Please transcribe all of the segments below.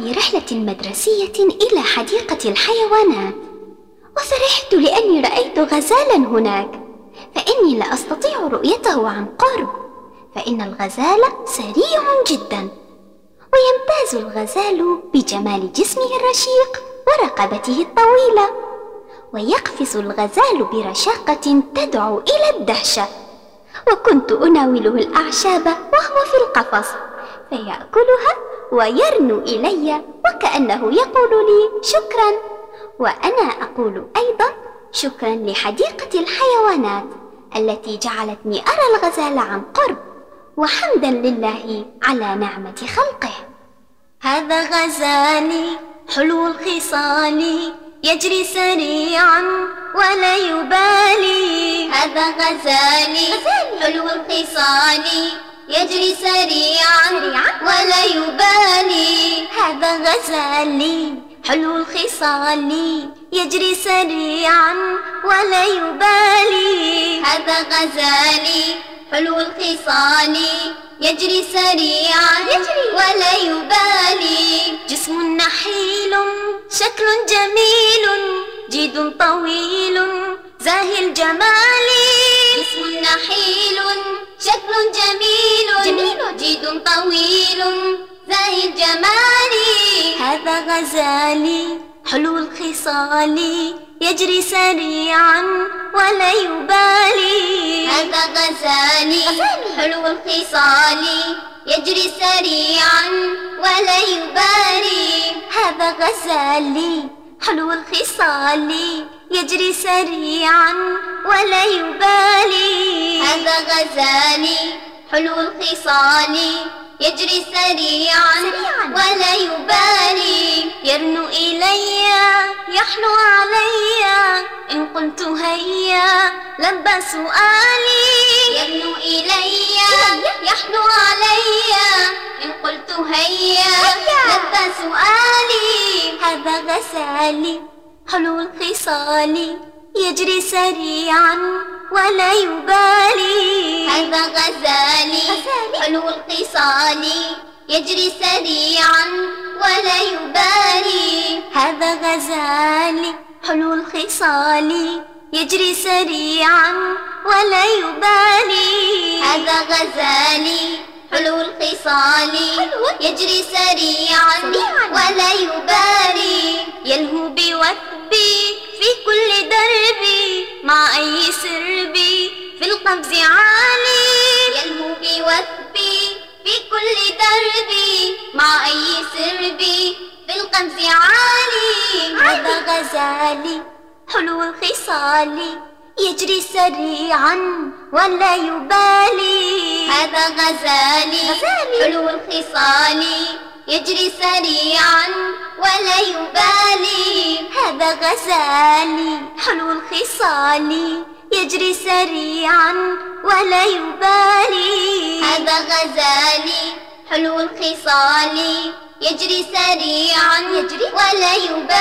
في رحلة مدرسية إلى حديقة الحيوانات وفرحت لأني رأيت غزالا هناك فإني لا أستطيع رؤيته عن قرب فإن الغزال سريع جدا ويمتاز الغزال بجمال جسمه الرشيق ورقبته الطويلة ويقفز الغزال برشاقة تدعو إلى الدهشة وكنت أناوله الأعشاب وهو في القفص فيأكلها ويرنو إلي وكأنه يقول لي شكرا وأنا أقول أيضا شكرا لحديقة الحيوانات التي جعلتني أرى الغزال عن قرب وحمدا لله على نعمة خلقه هذا غزالي حلو الخصال يجري سريعا ولا يبالي هذا غزالي حلو الخصال يجري سريعا ولا يبالي هذا غزالي حلو الخصال يجري سريعا ولا يبالي هذا غزالي حلو الخصال يجري سريعا يجري ولا يبالي جسم نحيل شكل جميل جيد طويل زاهي الجمال جسم نحيل شكل جميل جميل جيد طويل زاهي الجمال هذا غزالي حلو الخصال يجري سريعا ولا يبالي هذا غزالي حلو الخصال يجري سريعا ولا يبالي هذا غزالي حلو الخصال يجري سريعا ولا يبالي هذا غزالي حلو الخصال يجري سريعا, سريعاً ولا يبالي يرنو إلي يحنو علي إن قلت هيا لبى سؤالي يرنو إلي يحنو علي إن قلت هيا لبى سؤالي هذا غزالي حلو الخصال يجري سريعا ولا يبالي هذا غزالي حلو الخصال يجري سريعا ولا يبالي هذا غزالي حلو الخصال يجري سريعا ولا يبالي هذا غزالي حلو الخصال يجري سريعا ولا يبالي يلهو بوثبي في كل دربي مع أي سربي في القفز عالي يلهو بوثبي في كل دربي مع أي سربي في القفز عالي هذا غزالي حلو الخصال يجري سريعا ولا يبالي هذا غزالي, غزالي حلو الخصال يجري سريعا ولا يبالي هذا غزالي حلو الخصال يجري سريعا ولا يبالي هذا غزالي حلو الخصال يجري سريعا يجري ولا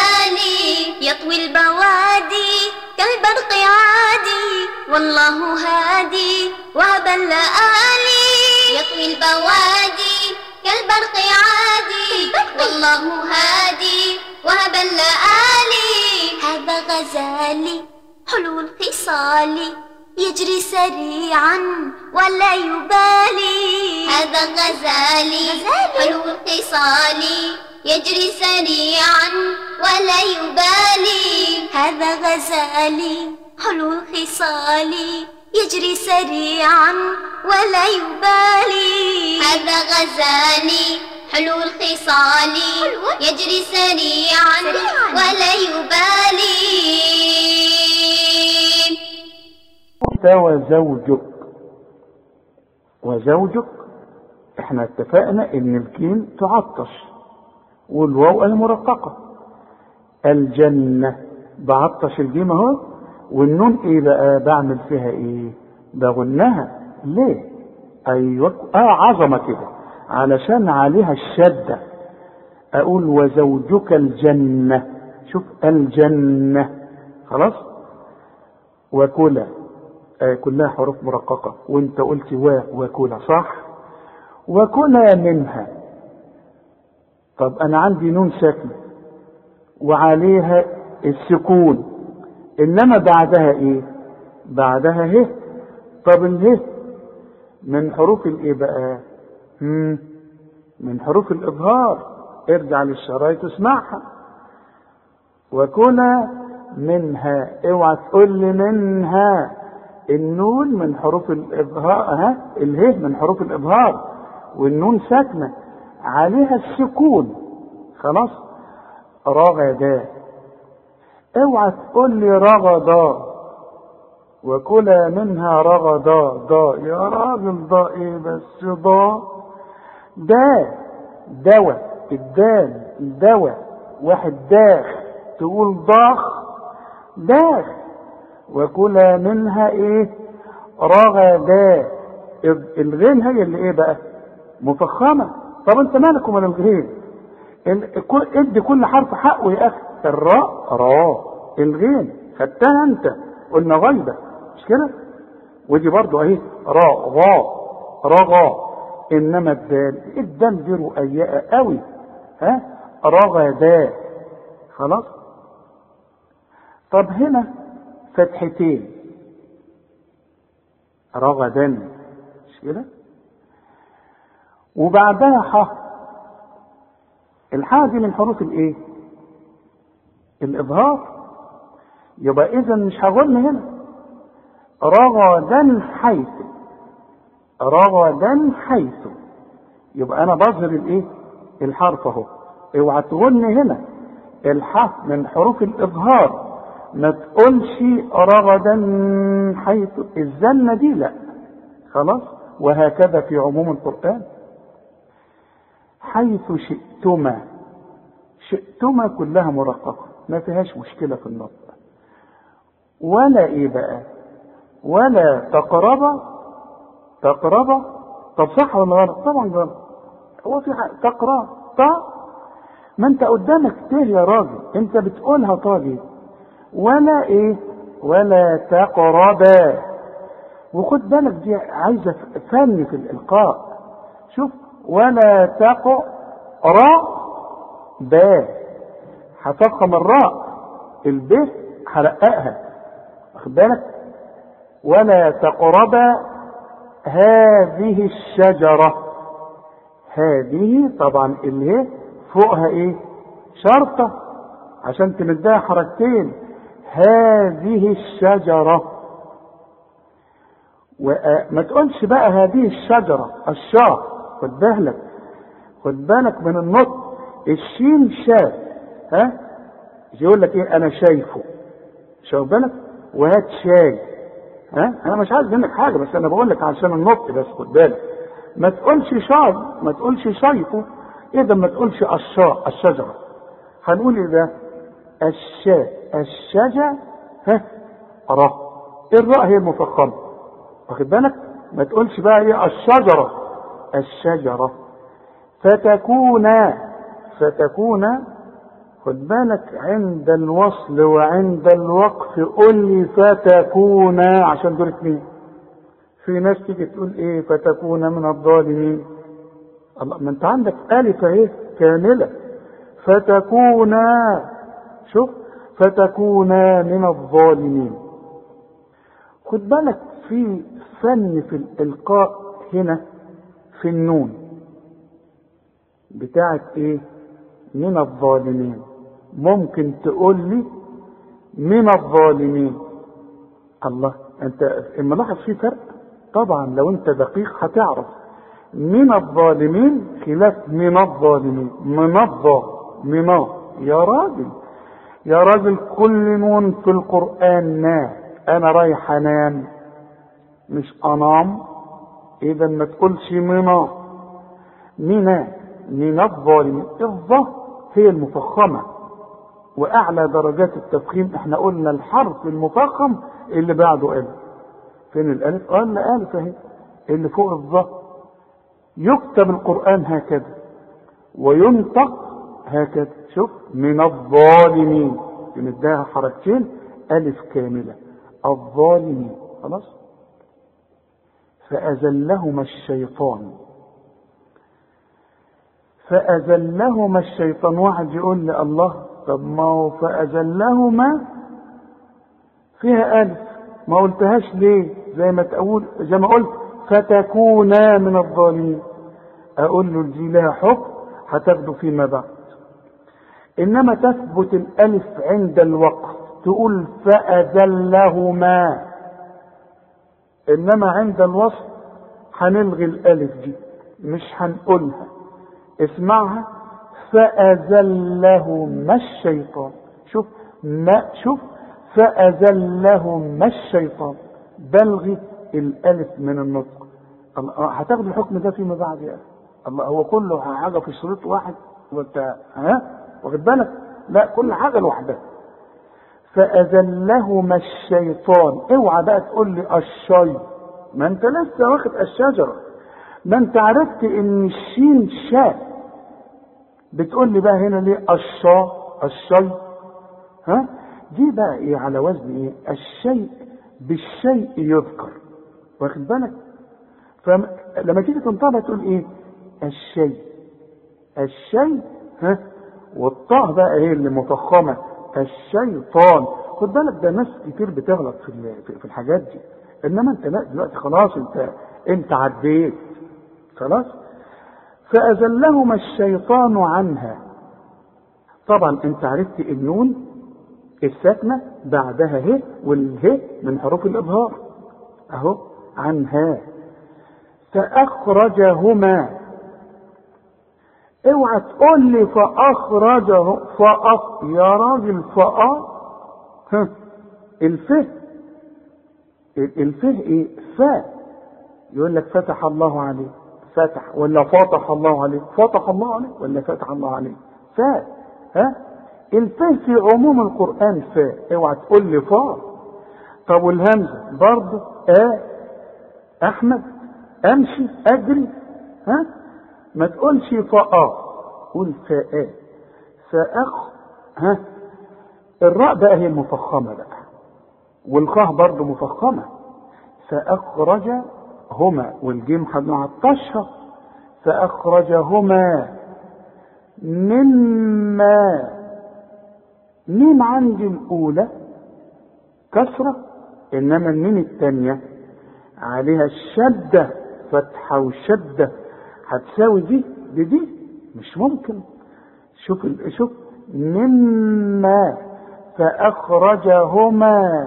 يبالي يطوي البوادي كالبرق عادي والله هادي وهب اللآلي يطوي البوادي كالبرق عادي والله هادي وهب اللآلي هذا غزالي حلو الخصال يجري سريعا ولا يبالي هذا غزالي حلو الخصال يجري سريعا ولا يبالي هذا غزالي حلو الخصال يجري سريعا ولا يبالي هذا غزالي حلو الخصال يجري سريعا ولا يبالي وزوجك وزوجك احنا اتفقنا ان الكين تعطش والواو المرققة الجنة بعطش الجيم اهو والنون ايه بقى بعمل فيها ايه بغنها ليه ايوه اه عظمة كده علشان عليها الشدة اقول وزوجك الجنة شوف الجنة خلاص وكلا آه كلها حروف مرققة وانت قلت و وكلا صح وكلا منها طب انا عندي نون ساكنه وعليها السكون انما بعدها ايه بعدها ه طب اله من حروف الايه بقى مم. من حروف الاظهار ارجع للشرايط اسمعها وكنا منها اوعى تقول لي منها النون من حروف الاظهار ها اله من حروف الاظهار والنون ساكنه عليها السكون خلاص رغدا اوعى تقول لي رغدا وكلا منها رغدا ضاء يا راجل ضاء ايه بس ضاء دا دواء الدال دواء واحد داخ تقول ضاخ داخ وكلا منها ايه رغدا الغين هي اللي ايه بقى مفخمه طب انت مالك ومال الغين ادي كل حرف حقه يا اخي الراء راء الغين خدتها انت قلنا غيبة مش كده ودي برضو اهي راء غاء رغا انما الدال الدال دي رؤياء قوي ها رغدا خلاص طب هنا فتحتين رغدا مش كده وبعدها ح الحاء دي من حروف الايه الاظهار يبقى اذا مش هغن هنا رغدا حيث رغدا حيث يبقى انا بظهر الايه الحرف اهو اوعى تغن هنا الحاء من حروف الاظهار ما تقولش رغدا حيث الزنة دي لا خلاص وهكذا في عموم القرآن حيث شئتما شئتما كلها مرققة ما فيهاش مشكلة في النطق ولا ايه بقى ولا تقرب تقرب طب صح ولا غلط طبعا غلط هو في حق تقرا طا ما انت قدامك ت يا راجل انت بتقولها طاجي ولا ايه ولا تقربا وخد بالك دي عايزه فن في الالقاء شوف ولا تقرا با هتفخم الراء الب هرققها واخد بالك ولا تقرب هذه الشجرة هذه طبعا اللي هي فوقها ايه شرطة عشان تمدها حركتين هذه الشجرة وما تقولش بقى هذه الشجرة الشاء خد بالك خد بالك من النطق الشين شاف ها يقول لك ايه انا شايفه شوف بالك وهات شاي ها انا مش عايز منك حاجه بس انا بقول لك عشان النطق بس خد بالك ما تقولش شاي ما تقولش شايفه اذا ما تقولش الشاء الشجره هنقول ايه ده الشاء الشجر ها را الراء هي المفخمه واخد بالك ما تقولش بقى ايه الشجره الشجره فتكون فتكون خد بالك عند الوصل وعند الوقف قل لي فتكون عشان دول اتنين في ناس تيجي تقول ايه فتكون من الظالمين الله ما انت عندك الف اهي كامله فتكون شوف فتكون من الظالمين خد بالك في فن في الالقاء هنا في النون بتاعت ايه من الظالمين ممكن تقول لي من الظالمين الله انت ملاحظ في فرق طبعا لو انت دقيق هتعرف من الظالمين خلاف من الظالمين من الظا من يا راجل يا راجل كل نون في القرآن نا انا رايح انام مش انام اذا ما تقولش من من من الظالمين الظا هي المفخمة وأعلى درجات التفخيم احنا قلنا الحرف المفخم اللي بعده ألف فين الألف؟ قلنا ألف أهي اللي فوق الظا يكتب القرآن هكذا وينطق هكذا شوف من الظالمين بنديها حركتين ألف كاملة الظالمين خلاص فأزلهما الشيطان فأزلهما الشيطان واحد يقول لي الله طب ما هو فأزلهما فيها ألف ما قلتهاش ليه زي ما تقول زي ما قلت فتكونا من الظالمين أقول له دي لها حكم هتاخده فيما بعد إنما تثبت الألف عند الوقف تقول فأزلهما إنما عند الوصف هنلغي الألف دي مش هنقولها اسمعها فأزلهما الشيطان شوف ما شوف فأزلهما الشيطان بلغي الألف من النطق الله هتاخد الحكم ده فيما بعد يا أخي الله هو كله حاجة في شريط واحد وانت ها واخد بالك لا كل حاجة لوحدها فأزلهما الشيطان اوعى بقى تقول لي الشي ما انت لسه واخد الشجرة ما انت عرفت ان الشين شاء بتقول لي بقى هنا ليه الشا الشي ها دي بقى ايه على وزن ايه الشيء بالشيء يذكر واخد بالك فلما تيجي تنطقها تقول ايه الشيء الشيء ها والطاء بقى ايه اللي مفخمه الشيطان خد بالك ده ناس كتير بتغلط في في الحاجات دي انما انت لا دلوقتي خلاص انت انت عديت خلاص فأزلهما الشيطان عنها طبعا انت عرفت النون الساكنة بعدها ه واله من حروف الإظهار أهو عنها فأخرجهما اوعى تقول لي فأخرجه فأ يا راجل فأ ها الفه الفه ايه فاء يقول لك فتح الله عليه فتح ولا فتح الله عليه فتح الله عليه ولا فتح الله عليه فاء ها الفاء في عموم القرآن فاء اوعى تقول لي فاء طب والهمزة برضه آ أحمد أمشي أجري ها ما تقولش فاء قول فاء فأخ ها الراء بقى هي المفخمة بقى والخاء برضه مفخمة فأخرج هما والجيم هنعطشها فأخرجهما مما ميم عندي الأولى كسرة إنما الميم الثانية عليها الشدة فتحة وشدة هتساوي دي بدي مش ممكن شوف شوف مما فأخرجهما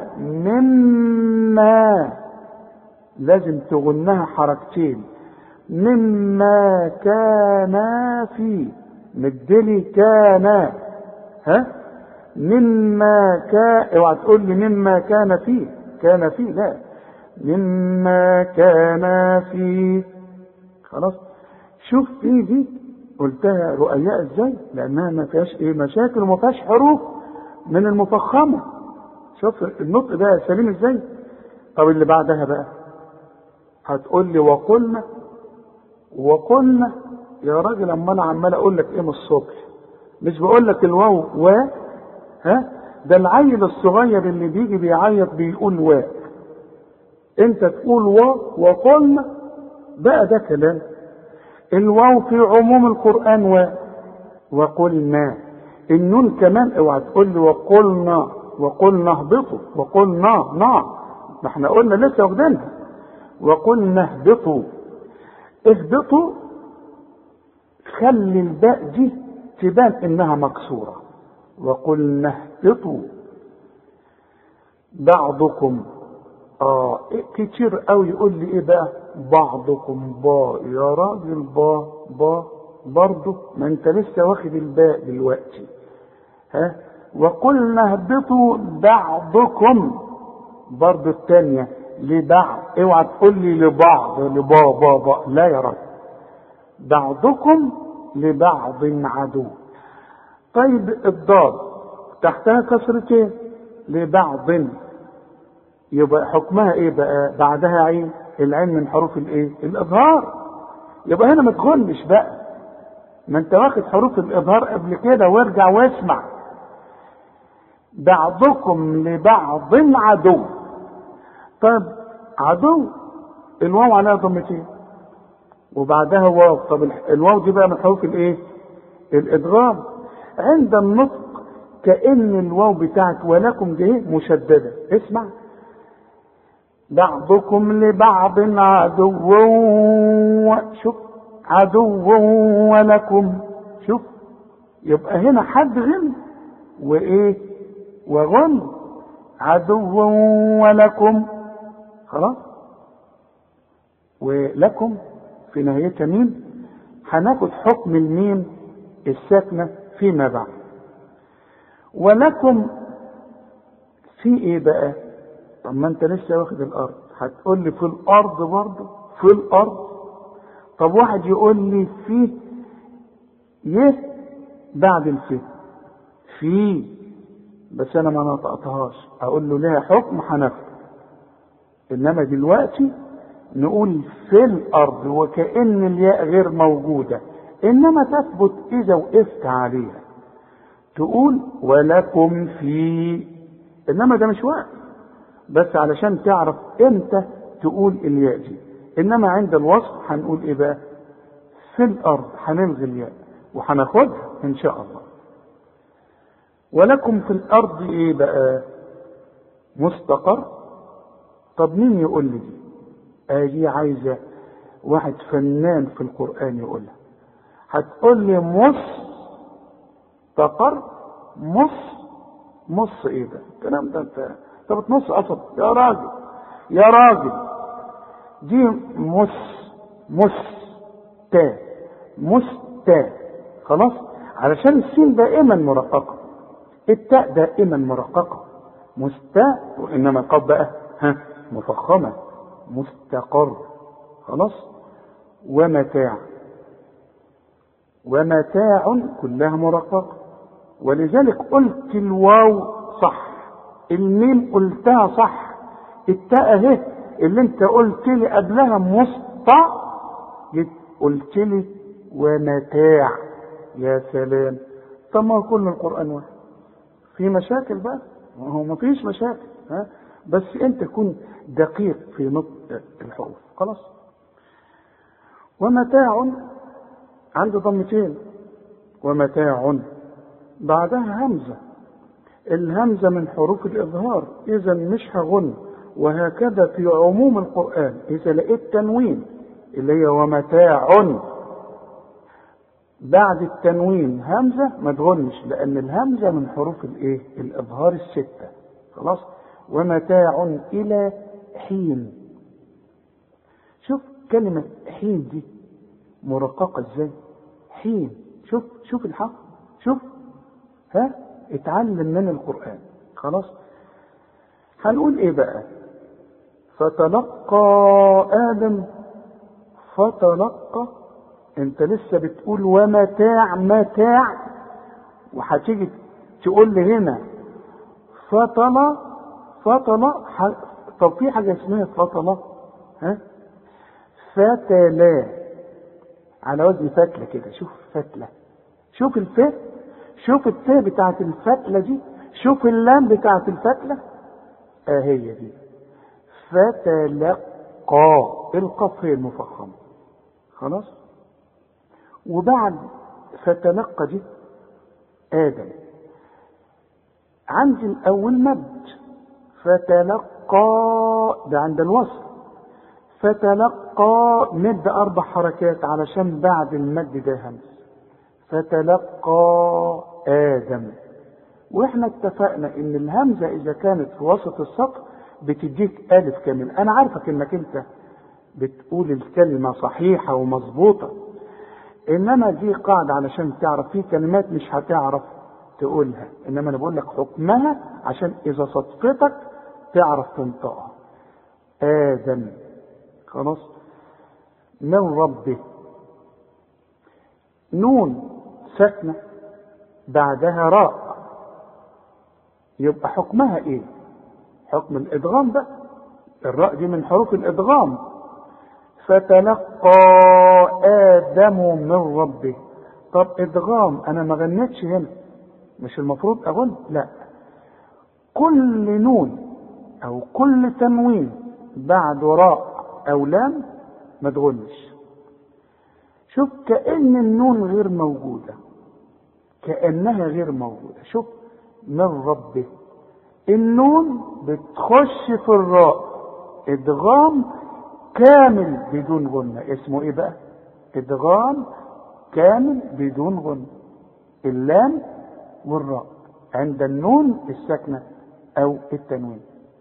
مما لازم تغنها حركتين مما كان فيه مدلي كان ها مما كان اوعى تقول لي مما كان فيه كان فيه لا مما كان فيه خلاص شوف في دي قلتها رؤياء ازاي لانها ما فيهاش ايه مشاكل وما فيهاش حروف من المفخمه شوف النطق ده سليم ازاي طب اللي بعدها بقى هتقول لي وقلنا وقلنا يا راجل اما انا عمال اقول لك ايه من الصبح مش بقول لك الواو و ها ده العيل الصغير اللي بيجي بيعيط بيقول و انت تقول و وقلنا بقى ده كلام الواو في عموم القران و وقلنا النون كمان اوعى تقول لي وقلنا وقلنا اهبطوا وقلنا نعم ما احنا قلنا لسه واخدينها وقلنا اهبطوا اهبطوا خلي الباء دي تبان انها مكسوره وقلنا اهبطوا بعضكم اه إيه كتير قوي يقول لي ايه بقى بعضكم با يا راجل با با برضه ما انت لسه واخد الباء دلوقتي ها وقلنا اهبطوا بعضكم برضه الثانيه لبعض اوعى تقول لي لبعض لبا با با لا يا راجل بعضكم لبعض عدو طيب الضاد تحتها كسرتين لبعض يبقى حكمها ايه بقى بعدها عين العين من حروف الايه الاظهار يبقى هنا ما تغنش بقى ما انت واخد حروف الاظهار قبل كده وارجع واسمع بعضكم لبعض عدو طيب عدو الواو عليها ضمتين وبعدها واو طب الواو دي بقى من حروف الايه الادغام عند النطق كأن الواو بتاعت ولكم دي مشددة اسمع بعضكم لبعض عدو شوف عدو ولكم شوف يبقى هنا حد غن وايه وغن عدو ولكم خلاص ولكم في نهايتها ميم هناخد حكم الميم الساكنة فيما بعد ولكم في ايه بقى طب ما انت لسه واخد الارض هتقول لي في الارض برضه في الارض طب واحد يقول لي في يه بعد الف في بس انا ما نطقتهاش اقول له لها حكم هنفذ انما دلوقتي نقول في الارض وكأن الياء غير موجودة انما تثبت اذا وقفت عليها تقول ولكم في انما ده مش وقت بس علشان تعرف امتى تقول الياء دي انما عند الوصف هنقول ايه بقى في الارض هنلغي الياء وهناخدها ان شاء الله ولكم في الارض ايه بقى مستقر طب مين يقول لي دي آه دي عايزه واحد فنان في القران يقولها هتقول لي مستقر مص مص ايه ده الكلام ده انت انت بتنص قصب يا راجل يا راجل دي مس مس تا مستا خلاص علشان السين دائما مرققة التاء دائما مرققة مستاء وإنما القاف بقى ها مفخمة مستقر خلاص ومتاع ومتاع كلها مرققة ولذلك قلت الواو صح الميم قلتها صح التاء اهي اللي انت قلت لي قبلها مسطع قلت لي ومتاع يا سلام طب ما كل القرآن واحد في مشاكل بقى ما هو ما فيش مشاكل ها بس انت كن دقيق في نطق الحروف خلاص ومتاع عنده ضمتين ومتاع بعدها همزة الهمزة من حروف الإظهار إذا مش هغن وهكذا في عموم القرآن إذا لقيت تنوين اللي هي ومتاع بعد التنوين همزة ما تغنش لأن الهمزة من حروف الإيه؟ الإظهار الستة خلاص ومتاع إلى حين شوف كلمة حين دي مرققة ازاي حين شوف شوف الحق شوف ها اتعلم من القرآن خلاص هنقول ايه بقى فتلقى آدم فتلقى انت لسه بتقول ومتاع متاع وهتيجي تقول لي هنا فطل فطل ح... طب في حاجة اسمها فطل ها فتلا على وزن فتلة كده شوف فتلة شوف الف شوف الت بتاعت الفتلة دي شوف اللام بتاعت الفتلة اه هي دي فتلقى القاف هي المفخمة خلاص وبعد فتلقى دي آدم عندي الأول مد فتلقى ده عند الوصل فتلقى مد أربع حركات علشان بعد المد ده همس فتلقى آدم واحنا اتفقنا ان الهمزة اذا كانت في وسط السطر بتديك ألف كامل انا عارفك انك انت بتقول الكلمة صحيحة ومظبوطة انما دي قاعدة علشان تعرف في كلمات مش هتعرف تقولها انما انا بقول لك حكمها عشان اذا صدفتك تعرف تنطقها ادم خلاص من ربه نون ساكنة بعدها راء يبقى حكمها ايه حكم الادغام بقى الراء دي من حروف الادغام فتلقى ادم من ربه طب ادغام انا ما غنيتش هنا مش المفروض اغن لا كل نون او كل تنوين بعد راء او لام ما تغنش شوف كأن النون غير موجودة كأنها غير موجودة شوف من ربه النون بتخش في الراء ادغام كامل بدون غنة اسمه ايه بقى ادغام كامل بدون غنة اللام والراء عند النون الساكنة او التنوين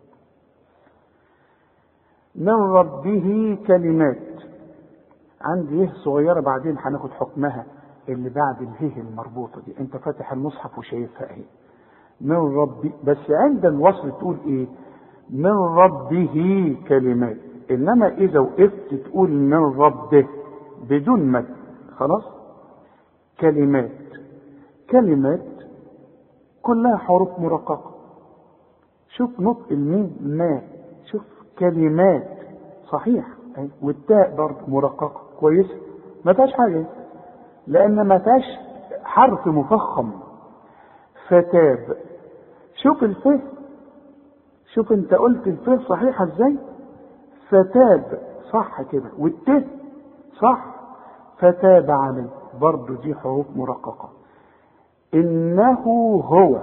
من ربه كلمات عندي يه صغيرة بعدين هناخد حكمها اللي بعد الهيه المربوطة دي انت فاتح المصحف وشايفها اهي من ربي بس عند الوصل تقول ايه من ربه كلمات انما اذا وقفت تقول من ربه بدون مد خلاص كلمات كلمات كلها حروف مرققة شوف نطق الميم ما شوف كلمات صحيح أي. والتاء برضه مرققة كويسة ما فيهاش حاجة لأن ما فيهاش حرف مفخم فتاب شوف الف شوف انت قلت الف صحيحة ازاي فتاب صح كده والت صح فتاب عليه برضه دي حروف مرققة إنه هو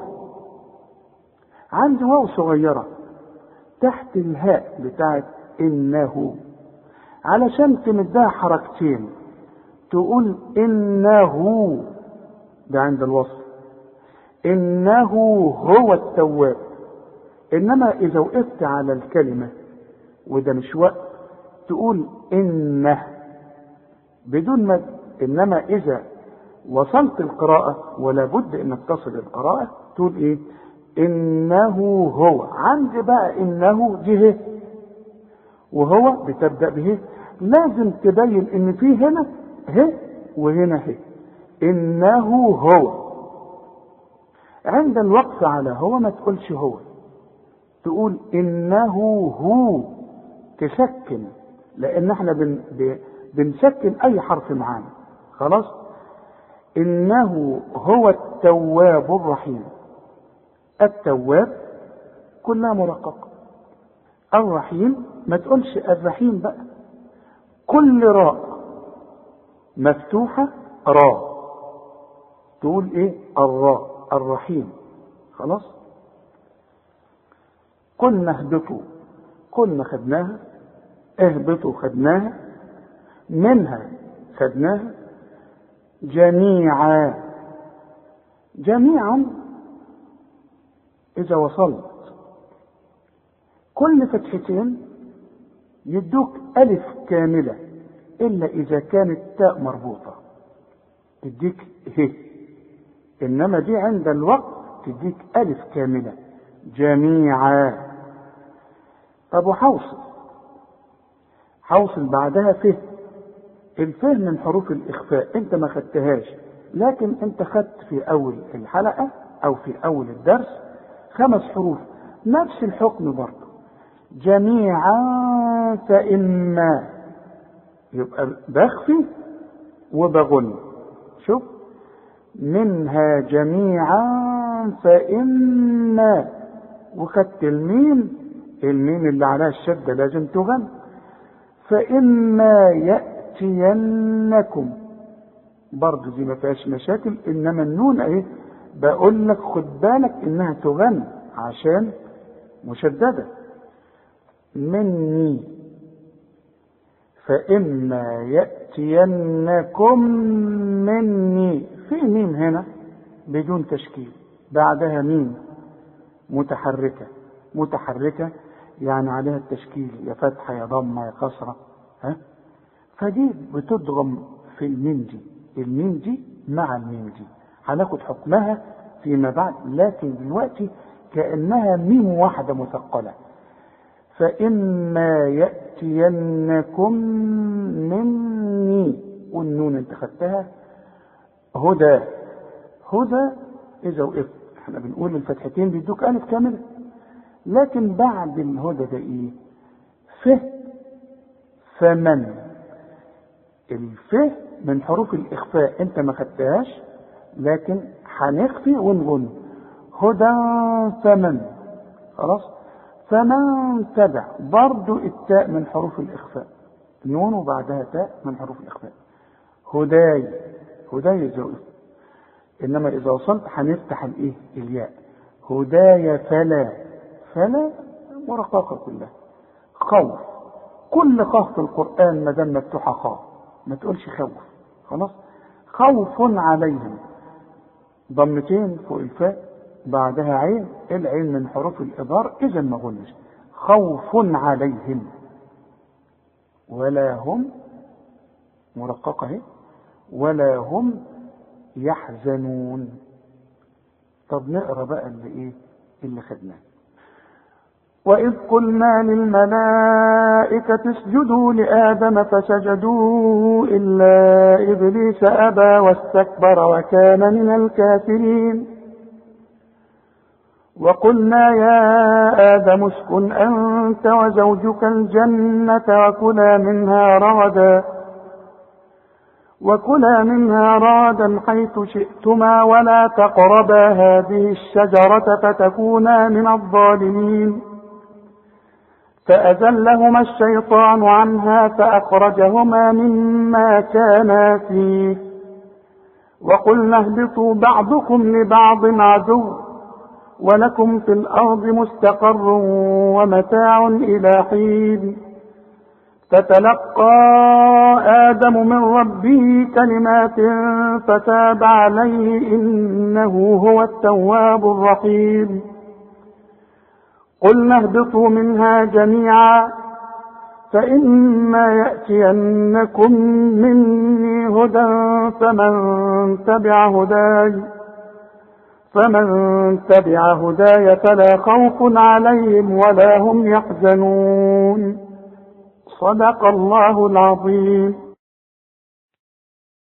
عندي واو صغيرة تحت الهاء بتاعت إنه علشان تمدها حركتين تقول إنه ده عند الوصف إنه هو التواب إنما إذا وقفت على الكلمة وده مش وقت تقول إنه بدون مد إنما إذا وصلت القراءة ولا بد إنك تصل القراءة تقول إيه إنه هو عندي بقى إنه دي وهو بتبدأ به لازم تبين إن في هنا ه وهنا ه إنه هو عند الوقف على هو ما تقولش هو تقول إنه هو تسكن لأن احنا بن بنسكن أي حرف معانا خلاص إنه هو التواب الرحيم التواب كلها مرققة الرحيم ما تقولش الرحيم بقى كل راء مفتوحة راء تقول ايه الراء الرحيم خلاص قلنا اهبطوا قلنا خدناها اهبطوا خدناها منها خدناها جميعا جميعا إذا وصلت كل فتحتين يدوك ألف كاملة إلا إذا كانت تاء مربوطة تديك ه إنما دي عند الوقت تديك ألف كاملة جميعا طب وحوصل حوصل بعدها فه الفه من حروف الإخفاء أنت ما خدتهاش لكن أنت خدت في أول الحلقة أو في أول الدرس خمس حروف نفس الحكم برضه جميعا فإما يبقى بخفي وبغن شوف منها جميعا فإما وخدت الميم الميم اللي عليها الشدة لازم تغن فإما يأتينكم برضه دي ما فيهاش مشاكل إنما النون أهي بقول لك خد بالك إنها تغن عشان مشددة مني فإما يأتينكم مني في ميم هنا بدون تشكيل بعدها ميم متحركة متحركة يعني عليها التشكيل يا فتحة يا ضمة يا كسرة ها فدي بتضغم في الميم دي الميم دي مع الميم دي هناخد حكمها فيما بعد لكن دلوقتي كأنها ميم واحدة مثقلة فإما يأتينكم مني والنون انت خدتها هدى هدى إذا وقفت احنا بنقول الفتحتين بيدوك ألف كاملة لكن بعد الهدى ده إيه؟ ف فمن الف من حروف الإخفاء أنت ما خدتهاش لكن هنخفي ونغن هدى فمن خلاص فمن تبع برضو التاء من حروف الإخفاء نون وبعدها تاء من حروف الإخفاء هداي هداي زوج انما اذا وصلت هنفتح الايه الياء هدايا فلا فلا مرققه كلها خوف كل خوف في القران ما دام مفتوحه خوف ما تقولش خوف خلاص خوف عليهم ضمتين فوق الفاء بعدها عين العين من حروف الإضار إذا ما قلناش خوف عليهم ولا هم مرققة اهي ولا هم يحزنون طب نقرا بقى اللي ايه اللي خدناه وإذ قلنا للملائكة اسجدوا لآدم فسجدوا إلا إبليس أبى واستكبر وكان من الكافرين وقلنا يا آدم اسكن أنت وزوجك الجنة وكلا منها رغدا وكلا منها رغدا حيث شئتما ولا تقربا هذه الشجرة فتكونا من الظالمين فأزلهما الشيطان عنها فأخرجهما مما كانا فيه وقلنا اهبطوا بعضكم لبعض عدو ولكم في الأرض مستقر ومتاع إلى حين فتلقى آدم من ربه كلمات فتاب عليه إنه هو التواب الرحيم قلنا اهبطوا منها جميعا فإما يأتينكم مني هدى فمن تبع هداي فمن تبع هداي فلا خوف عليهم ولا هم يحزنون صدق الله العظيم